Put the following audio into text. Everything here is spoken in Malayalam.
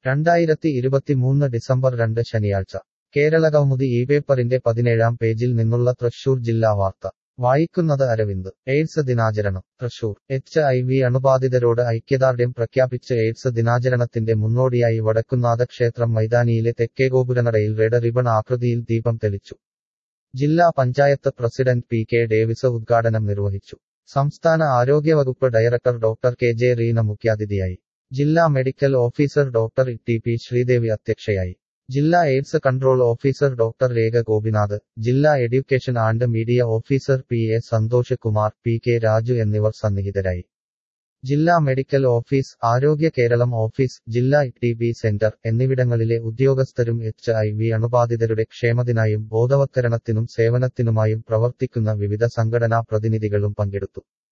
രണ്ടായിരത്തി ഇരുപത്തിമൂന്ന് ഡിസംബർ രണ്ട് ശനിയാഴ്ച കേരളകൗമുദി ഈ പേപ്പറിന്റെ പതിനേഴാം പേജിൽ നിന്നുള്ള തൃശൂർ ജില്ലാ വാർത്ത വായിക്കുന്നത് അരവിന്ദ് എയ്ഡ്സ് ദിനാചരണം തൃശൂർ എച്ച് ഐ വി അണുബാധിതരോട് ഐക്യദാർഢ്യം പ്രഖ്യാപിച്ച് എയ്ഡ്സ് ദിനാചരണത്തിന്റെ മുന്നോടിയായി വടക്കുന്നാഥ ക്ഷേത്രം മൈതാനിയിലെ തെക്കേഗോപുരനടയിൽ റെഡ് റിബൺ ആകൃതിയിൽ ദീപം തെളിച്ചു ജില്ലാ panchayat president P K Davis ഉദ്ഘാടനം നിർവഹിച്ചു സംസ്ഥാന ആരോഗ്യവകുപ്പ് director doctor K J Reena മുഖ്യാതിഥിയായി ജില്ലാ medical officer doctor T P Sreedevi അധ്യക്ഷയായി ജില്ലാ AIDS control officer doctor Rekha Gopinath ജില്ലാ education and media officer P A Santhosh Kumar P K Raju എന്നിവർ സന്നിഹിതരായി ജില്ലാ medical office Arogya Keralam office ജില്ലാ ടി ബി സെന്റർ എന്നിവിടങ്ങളിലെ ഉദ്യോഗസ്ഥരും എച്ച് ഐ വി അണുബാധിതരുടെ ക്ഷേമത്തിനായും ബോധവത്കരണത്തിനും സേവനത്തിനുമായും പ്രവർത്തിക്കുന്ന വിവിധ സംഘടനാ പ്രതിനിധികളും പങ്കെടുത്തു